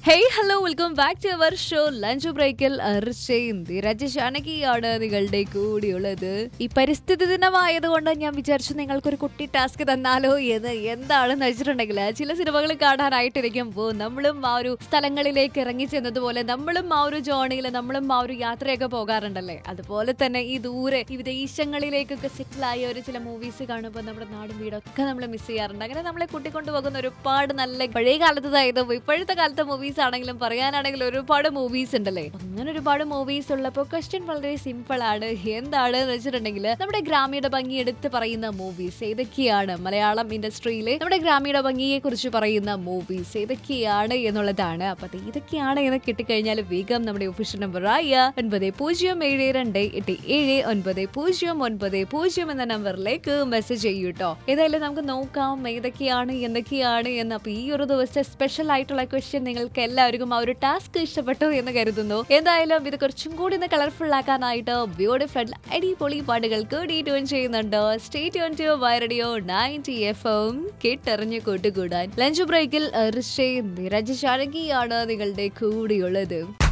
hey hello welcome back to our show lunch ബ്രേക്കിൽ അർച്ചയും ധീരജ് ഷാനകിയാണ് നിങ്ങളുടെ കൂടിയുള്ളത് ഈ പരിസ്ഥിതി ദിനമായതുകൊണ്ട് ഞാൻ വിചാരിച്ചു നിങ്ങൾക്കൊരു കുട്ടി ടാസ്ക് തന്നാലോ എന്ന് എന്താണെന്ന് വെച്ചിട്ടുണ്ടെങ്കിൽ ചില സിനിമകൾ കാണാനായിട്ടിരിക്കുമ്പോൾ നമ്മളും ആ ഒരു സ്ഥലങ്ങളിലേക്ക് ഇറങ്ങി ചെന്നതുപോലെ നമ്മളും ആ ഒരു ജോണിയിൽ നമ്മളും ആ ഒരു യാത്രയൊക്കെ പോകാറുണ്ടല്ലേ അതുപോലെ തന്നെ ഈ ദൂരെ ഈ വിദേശങ്ങളിലേക്കൊക്കെ സെറ്റിലായ ഒരു ചില മൂവീസ് കാണുമ്പോൾ നമ്മുടെ നാടും വീടൊക്കെ നമ്മൾ മിസ് ചെയ്യാറുണ്ട് അങ്ങനെ നമ്മളെ കൂട്ടിക്കൊണ്ടു പോകുന്ന ഒരുപാട് നല്ല പഴയ കാലത്തതായതും ഇപ്പോഴത്തെ കാലത്തെ മൂവീസ് ആണെങ്കിലും പറയാനാണെങ്കിലും ഒരുപാട് മൂവീസ് ഉണ്ടല്ലേ അങ്ങനെ ഒരുപാട് മൂവീസ് ഉള്ളപ്പോൾ ക്വസ്റ്റ്യൻ വളരെ സിമ്പിൾ ആണ് എന്താണ് എന്ന് വെച്ചിട്ടുണ്ടെങ്കിൽ നമ്മുടെ ഗ്രാമീണ ഭംഗി എടുത്ത് പറയുന്ന മൂവീസ് ഏതൊക്കെയാണ് മലയാളം ഇൻഡസ്ട്രിയിലെ നമ്മുടെ ഗ്രാമീണ ഭംഗിയെ കുറിച്ച് പറയുന്ന മൂവീസ് ഏതൊക്കെയാണ് എന്നുള്ളതാണ് അപ്പൊ അത് ഇതൊക്കെയാണ് എന്ന് കിട്ടിക്കഴിഞ്ഞാൽ വേഗം നമ്മുടെ ഒഫീഷ്യൽ നമ്പറായ ഒൻപത് പൂജ്യം ഏഴ് രണ്ട് എട്ട് ഏഴ് ഒൻപത് പൂജ്യം ഒൻപത് പൂജ്യം എന്ന നമ്പറിലേക്ക് മെസ്സേജ് ചെയ്യൂ കേട്ടോ ഏതായാലും നമുക്ക് നോക്കാം ഏതൊക്കെയാണ് എന്തൊക്കെയാണ് എന്ന് അപ്പൊ ഈ ഒരു ദിവസത്തെ സ്പെഷ്യൽ ആയിട്ടുള്ള ക്വസ്റ്റ്യൻ നിങ്ങൾക്ക് എല്ലാവർക്കും ആ ഒരു ടാസ്ക് ഇഷ്ടപ്പെട്ടു എന്ന് കരുതുന്നു എന്തായാലും ഇത് കുറച്ചും കൂടി ഒന്ന് കളർഫുൾ ആക്കാനായിട്ട് ബ്യൂട്ടിഫുൾ അടിപൊളി പാട്ടുകൾക്ക് ഡീറ്റോൺ ചെയ്യുന്നുണ്ട് സ്റ്റേറ്റ് ഓൺ ടു വൈറഡിയോ നയൻറ്റി എഫ് എം കേട്ടെറിഞ്ഞ് കൂട്ടുകൂടാൻ ലഞ്ച് ബ്രേക്കിൽ ഋഷേ നിരജ് ഷാനകിയാണ് നിങ്ങളുടെ കൂടെയുള്ളത്